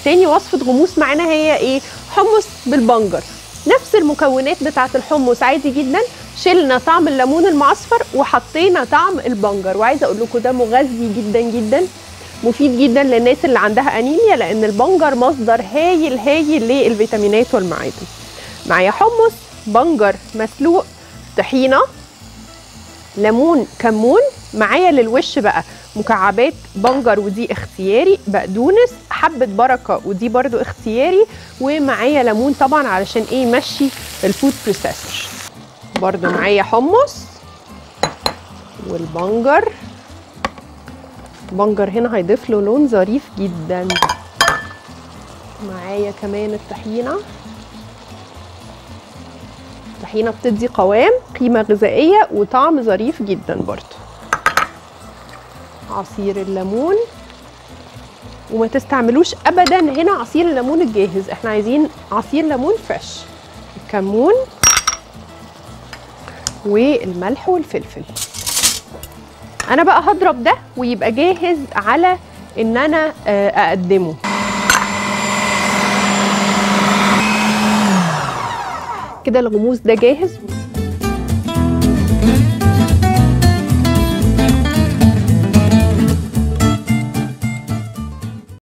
تاني وصفه غموس معانا هي ايه حمص بالبنجر نفس المكونات بتاعه الحمص عادي جدا شلنا طعم الليمون المعصفر وحطينا طعم البنجر وعايزه اقول لكم ده مغذي جدا جدا مفيد جدا للناس اللي عندها انيميا لان البنجر مصدر هايل هايل للفيتامينات والمعادن معايا حمص بنجر مسلوق طحينه ليمون كمون معايا للوش بقى مكعبات بنجر ودي اختياري بقدونس حبه بركه ودي برضو اختياري ومعايا ليمون طبعا علشان ايه يمشي الفود بروسيسور برضو معايا حمص والبنجر البنجر هنا هيضيف له لون ظريف جدا معايا كمان الطحينه الطحينه بتدي قوام قيمه غذائيه وطعم ظريف جدا برضو عصير الليمون وما تستعملوش ابدا هنا عصير الليمون الجاهز احنا عايزين عصير ليمون فريش الكمون والملح والفلفل انا بقى هضرب ده ويبقى جاهز على ان انا اقدمه كده الغموس ده جاهز